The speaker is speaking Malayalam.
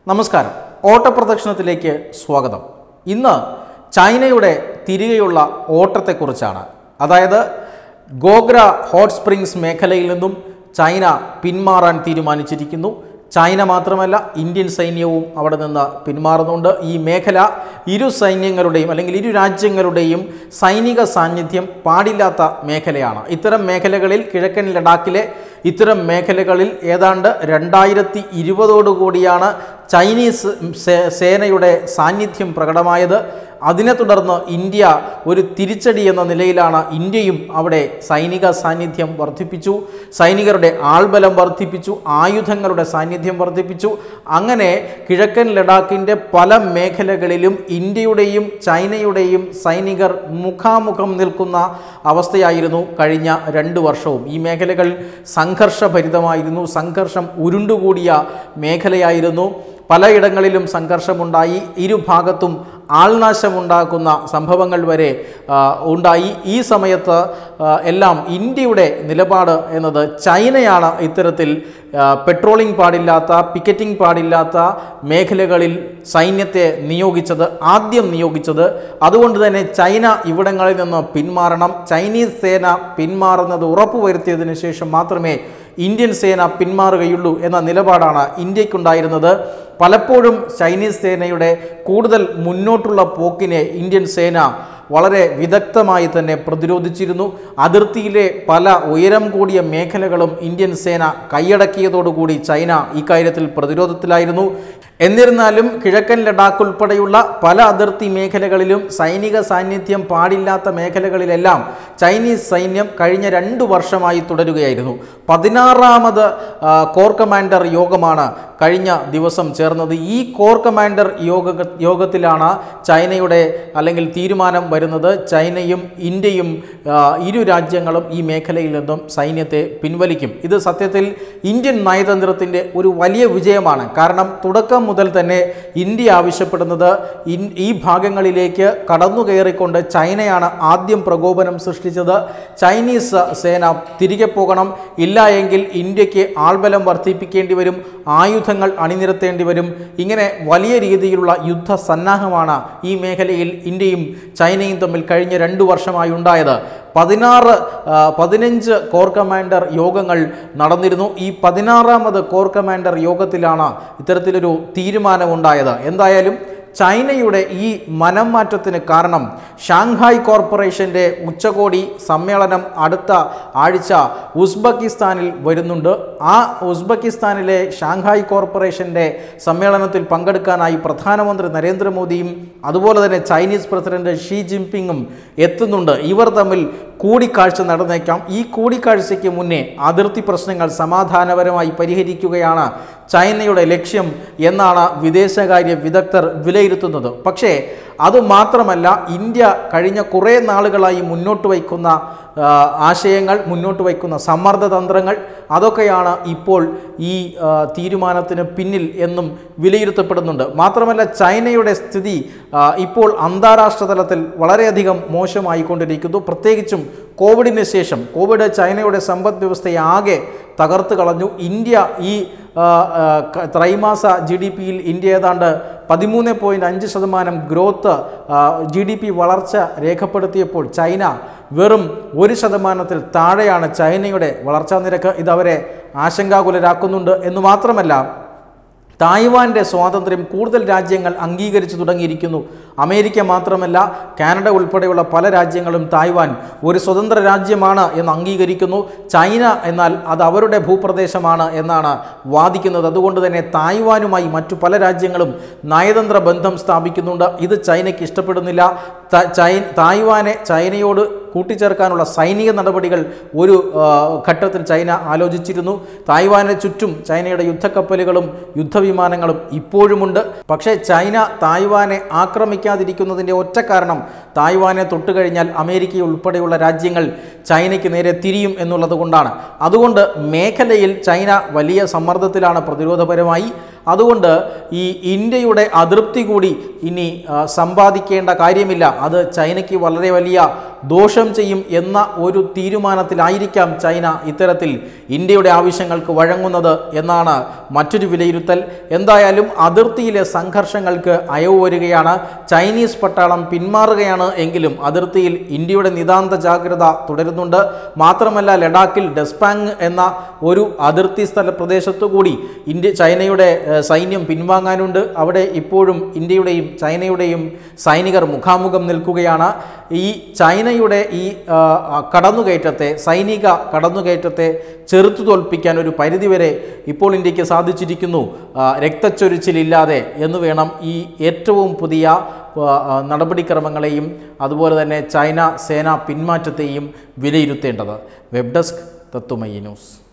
നമസ്കാരം ഓട്ടപ്രദക്ഷിണത്തിലേക്ക് സ്വാഗതം ഇന്ന് ചൈനയുടെ തിരികെയുള്ള ഓട്ടത്തെക്കുറിച്ചാണ് അതായത് ഗോഗ്ര ഹോട്ട് സ്പ്രിങ്സ് മേഖലയിൽ നിന്നും ചൈന പിന്മാറാൻ തീരുമാനിച്ചിരിക്കുന്നു ചൈന മാത്രമല്ല ഇന്ത്യൻ സൈന്യവും അവിടെ നിന്ന് പിന്മാറുന്നുണ്ട് ഈ മേഖല ഇരു സൈന്യങ്ങളുടെയും അല്ലെങ്കിൽ ഇരു രാജ്യങ്ങളുടെയും സൈനിക സാന്നിധ്യം പാടില്ലാത്ത മേഖലയാണ് ഇത്തരം മേഖലകളിൽ കിഴക്കൻ ലഡാക്കിലെ ഇത്തരം മേഖലകളിൽ ഏതാണ്ട് രണ്ടായിരത്തി ഇരുപതോടുകൂടിയാണ് ചൈനീസ് സേ- സേനയുടെ സാന്നിധ്യം പ്രകടമായത് അതിനെ തുടർന്ന് ഇന്ത്യ ഒരു തിരിച്ചടി എന്ന നിലയിലാണ് ഇന്ത്യയും അവിടെ സൈനിക സാന്നിധ്യം വർദ്ധിപ്പിച്ചു സൈനികരുടെ ആൾബലം വർദ്ധിപ്പിച്ചു ആയുധങ്ങളുടെ സാന്നിധ്യം വർദ്ധിപ്പിച്ചു അങ്ങനെ കിഴക്കൻ ലഡാക്കിൻ്റെ പല മേഖലകളിലും ഇന്ത്യയുടെയും ചൈനയുടെയും സൈനികർ മുഖാമുഖം നിൽക്കുന്ന അവസ്ഥയായിരുന്നു കഴിഞ്ഞ രണ്ട് വർഷവും ഈ മേഖലകൾ സംഘർഷഭരിതമായിരുന്നു സംഘർഷം ഉരുണ്ടുകൂടിയ മേഖലയായിരുന്നു പലയിടങ്ങളിലും സംഘർഷമുണ്ടായി ഇരുഭാഗത്തും ആൾനാശമുണ്ടാക്കുന്ന സംഭവങ്ങൾ വരെ ആ, ഉണ്ടായി ഈ സമയത്ത് ആ, എല്ലാം ഇന്ത്യയുടെ നിലപാട് എന്നത് ചൈനയാണ് ഇത്തരത്തിൽ ആ, പെട്രോളിംഗ് പാടില്ലാത്ത പിക്കറ്റിംഗ് പാടില്ലാത്ത മേഖലകളിൽ സൈന്യത്തെ നിയോഗിച്ചത് ആദ്യം നിയോഗിച്ചത് അതുകൊണ്ട് തന്നെ ചൈന ഇവിടങ്ങളിൽ നിന്ന് പിന്മാറണം ചൈനീസ് സേന പിന്മാറുന്നത് ഉറപ്പുവരുത്തിയതിനു ശേഷം മാത്രമേ ഇന്ത്യൻ സേന പിന്മാറുകയുള്ളൂ എന്ന നിലപാടാണ് ഇന്ത്യക്കുണ്ടായിരുന്നത് പലപ്പോഴും ചൈനീസ് സേനയുടെ കൂടുതൽ മുന്നോട്ടുള്ള പോക്കിനെ ഇന്ത്യൻ സേന വളരെ വിദഗ്ധമായി തന്നെ പ്രതിരോധിച്ചിരുന്നു അതിർത്തിയിലെ പല ഉയരം കൂടിയ മേഖലകളും ഇന്ത്യൻ സേന കൈയടക്കിയതോടുകൂടി ചൈന ഇക്കാര്യത്തിൽ പ്രതിരോധത്തിലായിരുന്നു എന്നിരുന്നാലും കിഴക്കൻ ലഡാക്ക് ഉൾപ്പെടെയുള്ള പല അതിർത്തി മേഖലകളിലും സൈനിക സാന്നിധ്യം പാടില്ലാത്ത മേഖലകളിലെല്ലാം ചൈനീസ് സൈന്യം കഴിഞ്ഞ രണ്ടു വർഷമായി തുടരുകയായിരുന്നു പതിനാറാമത് ആ, കോർ കമാൻഡർ യോഗമാണ് കഴിഞ്ഞ ദിവസം ചേർന്നത് ഈ കോർ കമാൻഡർ യോഗ യോഗത്തിലാണ് ചൈനയുടെ അല്ലെങ്കിൽ തീരുമാനം വരുന്നത് ചൈനയും ഇന്ത്യയും ആ, ഇരു രാജ്യങ്ങളും ഈ മേഖലയിൽ നിന്നും സൈന്യത്തെ പിൻവലിക്കും ഇത് സത്യത്തിൽ ഇന്ത്യൻ നയതന്ത്രത്തിൻ്റെ ഒരു വലിയ വിജയമാണ് കാരണം തുടക്കം മുതൽ തന്നെ ഇന്ത്യ ആവശ്യപ്പെടുന്നത് ഇൻ- ഈ ഭാഗങ്ങളിലേക്ക് കടന്നു കയറിക്കൊണ്ട് ചൈനയാണ് ആദ്യം പ്രകോപനം സൃഷ്ടിച്ചത് ചൈനീസ് സേന തിരികെ പോകണം ഇല്ല എങ്കിൽ ഇന്ത്യക്ക് ആൾബലം വർദ്ധിപ്പിക്കേണ്ടി വരും ആയുധങ്ങൾ അണിനിരത്തേണ്ടി വരും ഇങ്ങനെ വലിയ രീതിയിലുള്ള യുദ്ധ സന്നാഹമാണ് ഈ മേഖലയിൽ ഇന്ത്യയും ചൈനയും തമ്മിൽ കഴിഞ്ഞ രണ്ടു വർഷമായി ഉണ്ടായത് പതിനാറ് ആ, പതിനഞ്ച് കോർ കമാൻഡർ യോഗങ്ങൾ നടന്നിരുന്നു ഈ പതിനാറാമത് കോർ കമാൻഡർ യോഗത്തിലാണ് ഇത്തരത്തിലൊരു തീരുമാനമുണ്ടായത് എന്തായാലും ചൈനയുടെ ഈ മനം മാറ്റത്തിന് കാരണം ഷാങ്ഹായ് കോർപ്പറേഷൻ്റെ ഉച്ചകോടി സമ്മേളനം അടുത്ത ആഴ്ച ഉസ്ബെക്കിസ്ഥാനിൽ വരുന്നുണ്ട് ആ ഉസ്ബെക്കിസ്ഥാനിലെ ഷാങ്ഹായ് കോർപ്പറേഷൻ്റെ സമ്മേളനത്തിൽ പങ്കെടുക്കാനായി പ്രധാനമന്ത്രി നരേന്ദ്രമോദിയും അതുപോലെ തന്നെ ചൈനീസ് പ്രസിഡന്റ് ഷീ ജിൻപിങ്ങും എത്തുന്നുണ്ട് ഇവർ തമ്മിൽ കൂടിക്കാഴ്ച നടന്നേക്കാം ഈ കൂടിക്കാഴ്ചയ്ക്ക് മുന്നേ അതിർത്തി പ്രശ്നങ്ങൾ സമാധാനപരമായി പരിഹരിക്കുകയാണ് ചൈനയുടെ ലക്ഷ്യം എന്നാണ് വിദേശകാര്യ വിദഗ്ധർ വിലയിരുത്തുന്നത് പക്ഷേ അതുമാത്രമല്ല ഇന്ത്യ കഴിഞ്ഞ കുറേ നാളുകളായി മുന്നോട്ട് വയ്ക്കുന്ന ആ, ആശയങ്ങൾ മുന്നോട്ട് വയ്ക്കുന്ന സമ്മർദ്ദ തന്ത്രങ്ങൾ അതൊക്കെയാണ് ഇപ്പോൾ ഈ ആ, തീരുമാനത്തിന് പിന്നിൽ എന്നും വിലയിരുത്തപ്പെടുന്നുണ്ട് മാത്രമല്ല ചൈനയുടെ സ്ഥിതി ആ, ഇപ്പോൾ അന്താരാഷ്ട്ര തലത്തിൽ വളരെയധികം മോശമായിക്കൊണ്ടിരിക്കുന്നു പ്രത്യേകിച്ചും കോവിഡിന് ശേഷം കോവിഡ് ചൈനയുടെ സമ്പദ് വ്യവസ്ഥയെ ആകെ തകർത്ത് കളഞ്ഞു ഇന്ത്യ ഈ ആ, ആ, ക- ത്രൈമാസ ജി ഡി പിയിൽ ഇന്ത്യ ഏതാണ്ട് പതിമൂന്ന് പോയിൻറ്റ് അഞ്ച് ശതമാനം ഗ്രോത്ത് ജി ഡി പി വളർച്ച രേഖപ്പെടുത്തിയപ്പോൾ ചൈന വെറും ഒരു ശതമാനത്തിൽ താഴെയാണ് ചൈനയുടെ വളർച്ചാ നിരക്ക് ഇതവരെ ആശങ്കാകുലരാക്കുന്നുണ്ട് എന്ന് മാത്രമല്ല തായ്വാന്റെ സ്വാതന്ത്ര്യം കൂടുതൽ രാജ്യങ്ങൾ അംഗീകരിച്ചു തുടങ്ങിയിരിക്കുന്നു അമേരിക്ക മാത്രമല്ല കാനഡ ഉൾപ്പെടെയുള്ള പല രാജ്യങ്ങളും തായ്വാൻ ഒരു സ്വതന്ത്ര രാജ്യമാണ് എന്ന് അംഗീകരിക്കുന്നു ചൈന എന്നാൽ അത് അവരുടെ ഭൂപ്രദേശമാണ് എന്നാണ് വാദിക്കുന്നത് അതുകൊണ്ട് തന്നെ തായ്വാനുമായി മറ്റു പല രാജ്യങ്ങളും നയതന്ത്ര ബന്ധം സ്ഥാപിക്കുന്നുണ്ട് ഇത് ചൈനയ്ക്ക് ഇഷ്ടപ്പെടുന്നില്ല ത- ചൈ- തായ്വാനെ ചൈനയോട് കൂട്ടിച്ചേർക്കാനുള്ള സൈനിക നടപടികൾ ഒരു ആ, ഘട്ടത്തിൽ ചൈന ആലോചിച്ചിരുന്നു തായ്വാന് ചുറ്റും ചൈനയുടെ യുദ്ധക്കപ്പലുകളും യുദ്ധവിമാനങ്ങളും ഇപ്പോഴുമുണ്ട് പക്ഷേ ചൈന തായ്വാനെ ആക്രമിക്കാതിരിക്കുന്നതിൻ്റെ ഒറ്റ കാരണം തായ്വാനെ തൊട്ടുകഴിഞ്ഞാൽ അമേരിക്ക ഉൾപ്പെടെയുള്ള രാജ്യങ്ങൾ ചൈനയ്ക്ക് നേരെ തിരിയും എന്നുള്ളത് കൊണ്ടാണ് അതുകൊണ്ട് മേഖലയിൽ ചൈന വലിയ സമ്മർദ്ദത്തിലാണ് പ്രതിരോധപരമായി അതുകൊണ്ട് ഈ ഇന്ത്യയുടെ അതൃപ്തി കൂടി ഇനി ആ, സമ്പാദിക്കേണ്ട കാര്യമില്ല അത് ചൈനയ്ക്ക് വളരെ വലിയ ദോഷം ചെയ്യും എന്ന ഒരു തീരുമാനത്തിലായിരിക്കാം ചൈന ഇത്തരത്തിൽ ഇന്ത്യയുടെ ആവശ്യങ്ങൾക്ക് വഴങ്ങുന്നത് എന്നാണ് മറ്റൊരു വിലയിരുത്തൽ എന്തായാലും അതിർത്തിയിലെ സംഘർഷങ്ങൾക്ക് അയവ് വരികയാണ് ചൈനീസ് പട്ടാളം പിന്മാറുകയാണ് എങ്കിലും അതിർത്തിയിൽ ഇന്ത്യയുടെ നിതാന്ത ജാഗ്രത തുടരുന്നുണ്ട് മാത്രമല്ല ലഡാക്കിൽ ഡെസ്പാങ് എന്ന ഒരു അതിർത്തി സ്ഥല പ്രദേശത്തു കൂടി ഇന്ത്യ ചൈനയുടെ ഏഹ്, സൈന്യം പിൻവാങ്ങാനുണ്ട് അവിടെ ഇപ്പോഴും ഇന്ത്യയുടെയും ചൈനയുടെയും സൈനികർ മുഖാമുഖം നിൽക്കുകയാണ് ഈ ചൈനയുടെ ഈ ആ, ആ, കടന്നുകയറ്റത്തെ സൈനിക കടന്നുകയറ്റത്തെ ചെറുത്തു തോൽപ്പിക്കാൻ ഒരു പരിധിവരെ ഇപ്പോൾ ഇന്ത്യക്ക് സാധിച്ചിരിക്കുന്നു ആ, രക്തച്ചൊരിച്ചിലില്ലാതെ എന്ന് വേണം ഈ ഏറ്റവും പുതിയ ആ, ആ, നടപടിക്രമങ്ങളെയും അതുപോലെ തന്നെ ചൈന സേന പിന്മാറ്റത്തെയും വിലയിരുത്തേണ്ടത് വെബ് ഡെസ്ക് തത്തുമയി ന്യൂസ്